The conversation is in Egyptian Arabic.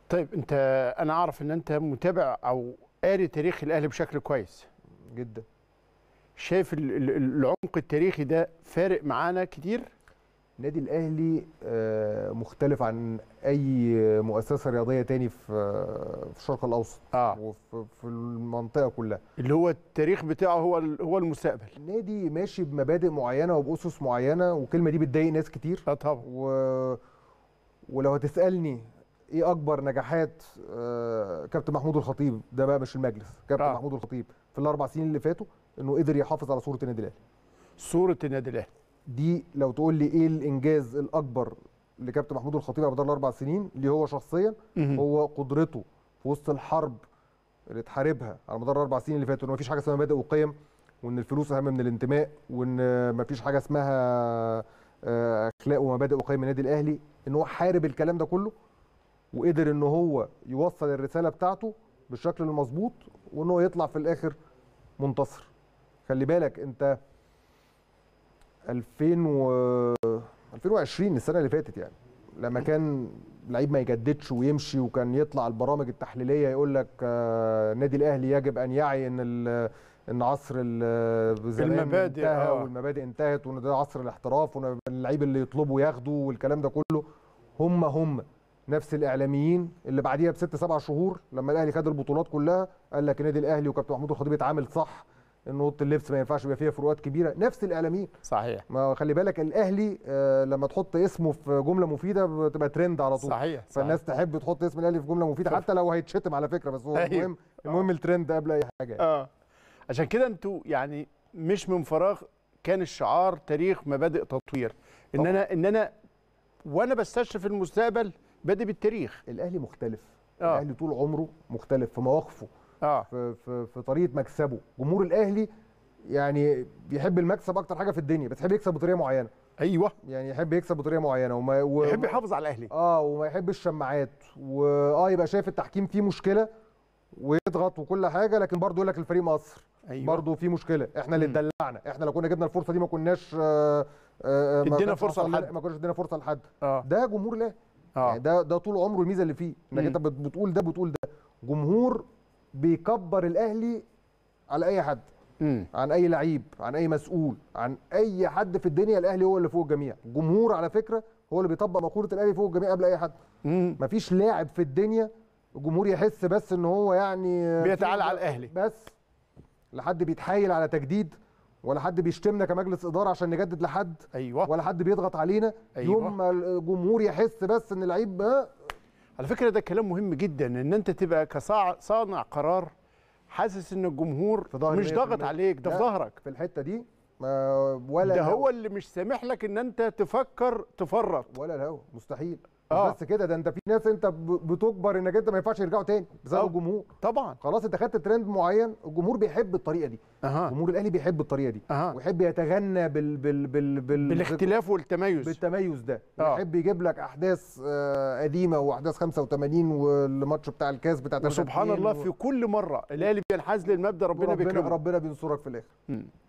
طيب انت انا اعرف ان انت متابع او قاري تاريخ الاهلي بشكل كويس جدا شايف ال- ال- العمق التاريخي ده فارق معانا كتير النادي الاهلي آه، مختلف عن اي مؤسسه رياضيه تاني في في الشرق الاوسط اه وفي في المنطقه كلها اللي هو التاريخ بتاعه هو ال- هو المستقبل النادي ماشي بمبادئ معينه وباسس معينه والكلمه دي بتضايق ناس كتير اه طبعا و... ولو هتسالني ايه اكبر نجاحات آه، كابتن محمود الخطيب ده بقى مش المجلس كابتن آه. محمود الخطيب في الاربع سنين اللي فاتوا انه قدر يحافظ على صوره النادي الاهلي صوره النادي الاهلي دي لو تقول لي ايه الانجاز الاكبر لكابتن محمود الخطيب على مدار الاربع سنين اللي هو شخصيا مهم. هو قدرته في وسط الحرب اللي اتحاربها على مدار الاربع سنين اللي فاتوا ان مفيش حاجه اسمها مبادئ وقيم وان الفلوس اهم من الانتماء وان مفيش حاجه اسمها آه، اخلاق ومبادئ وقيم النادي الاهلي ان هو حارب الكلام ده كله وقدر ان هو يوصل الرساله بتاعته بالشكل المظبوط وان هو يطلع في الاخر منتصر خلي بالك انت 2000 و 2020 السنه اللي فاتت يعني لما كان لعيب ما يجددش ويمشي وكان يطلع البرامج التحليليه يقول لك آه، النادي الاهلي يجب ان يعي ان ال- ان عصر ال- زمان المبادئ، انتهى آه. والمبادئ انتهت وان ده عصر الاحتراف وان اللعيب اللي يطلبه ياخده والكلام ده كله هم هم نفس الاعلاميين اللي بعديها بست سبع شهور لما الاهلي خد البطولات كلها قال لك النادي الاهلي وكابتن محمود الخطيب اتعامل صح ان اوضه اللبس ما ينفعش يبقى فيها فروقات كبيره نفس الاعلاميين صحيح ما خلي بالك الاهلي آه، لما تحط اسمه في جمله مفيده بتبقى ترند على طول صحيح فالناس تحب تحط اسم الاهلي في جمله مفيده صح. حتى لو هيتشتم على فكره بس هو أيوه. المهم المهم الترند قبل اي حاجه يعني. اه عشان كده انتوا يعني مش من فراغ كان الشعار تاريخ مبادئ تطوير ان طبعاً. انا ان انا وانا بستشرف المستقبل بادئ بالتاريخ الاهلي مختلف اه الاهلي طول عمره مختلف في مواقفه اه في, في, في طريقه مكسبه جمهور الاهلي يعني بيحب المكسب اكتر حاجه في الدنيا بس يحب يكسب بطريقه معينه ايوه يعني يحب يكسب بطريقه معينه وما و... يحب يحافظ على الاهلي اه وما يحبش الشماعات واه يبقى شايف التحكيم فيه مشكله ويضغط وكل حاجه لكن برضه يقول لك الفريق مصر ايوه برضه في مشكله احنا اللي مم. اتدلعنا احنا لو كنا جبنا الفرصه دي ما كناش آه، آه، ما ادينا كانش فرصة حصل لنا- لحد. ما كناش ادينا فرصه لحد اه ده جمهور الاهلي يعني اه ده ده طول عمره الميزه اللي فيه انك مم. انت بت- بتقول ده بتقول ده جمهور بيكبر الاهلي على اي حد امم عن اي لعيب عن اي مسؤول عن اي حد في الدنيا الاهلي هو اللي فوق الجميع جمهور على فكره هو اللي بيطبق مقوله الاهلي فوق الجميع قبل اي حد امم مفيش لاعب في الدنيا الجمهور يحس بس ان هو يعني بيتعالى في- على الأهلي. بس لا حد بيتحايل على تجديد ولا حد بيشتمنا كمجلس اداره عشان نجدد لحد ايوه ولا حد بيضغط علينا أيوة. يوم ما الجمهور يحس بس ان اللعيب آه، على فكره ده كلام مهم جدا ان انت تبقى كصانع قرار حاسس ان الجمهور في ظهر مش 100%. ضاغط عليك ده في لا. ظهرك في الحته دي ما ولا ده الهوا- هو اللي مش سامح لك ان انت تفكر تفرط ولا الهوا مستحيل آه. مش بس كده ده انت في ناس انت ب- بتجبر انك انت ما ينفعش يرجعوا تاني بسبب آه. الجمهور طبعا خلاص انت خدت ترند معين الجمهور بيحب الطريقه دي اها جمهور الاهلي بيحب الطريقه دي اها ويحب يتغنى بال بال بال, بال بالاختلاف والتميز بالتميز ده آه. يحب يجيب لك احداث آه، قديمه واحداث 85 والماتش بتاع الكاس بتاع وسبحان 83 الله و- في كل مره الاهلي بينحاز للمبدا ربنا ربنا بيكرمه ربنا بينصرك في الاخر مم.